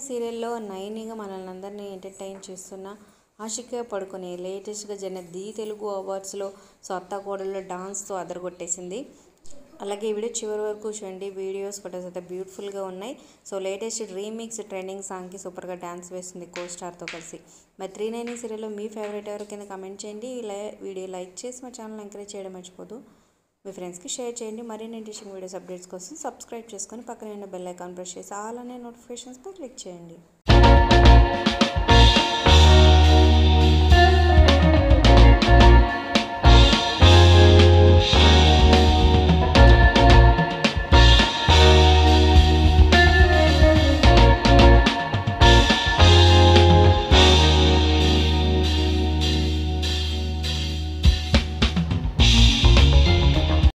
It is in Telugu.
సీరియల్లో నైనిగా మనల్ని అందరినీ ఎంటర్టైన్ చేస్తున్న ఆశిక పడుకునే లేటెస్ట్గా జరిగిన ది తెలుగు అవార్డ్స్లో సొత్త కోడల్లో డాన్స్తో అదరగొట్టేసింది అలాగే ఈ వీడియో చివరి వరకు చూడండి వీడియోస్ ఫొటోస్ అయితే బ్యూటిఫుల్గా ఉన్నాయి సో లేటెస్ట్ రీమిక్స్ ట్రెండింగ్ సాంగ్కి సూపర్గా డ్యాన్స్ వేస్తుంది కో స్టార్తో కలిసి మరి త్రీ నైన్ సీరియల్లో మీ ఫేవరెట్ ఎవరి కింద కమెంట్ చేయండి ఇలా వీడియో లైక్ చేసి మా ఛానల్ ఎంకరేజ్ చేయడం మర్చిపోదు మీ ఫ్రెండ్స్కి షేర్ చేయండి మరిన్ని ఇంట్రెస్టింగ్ వీడియోస్ అప్డేట్స్ కోసం సబ్స్క్రైబ్ చేసుకొని పక్కన ఉన్న బెల్ ఐకాన్ ప్రెస్ చేసి ఆల్ అనే నోటిఫికేషన్స్పై క్లిక్ చేయండి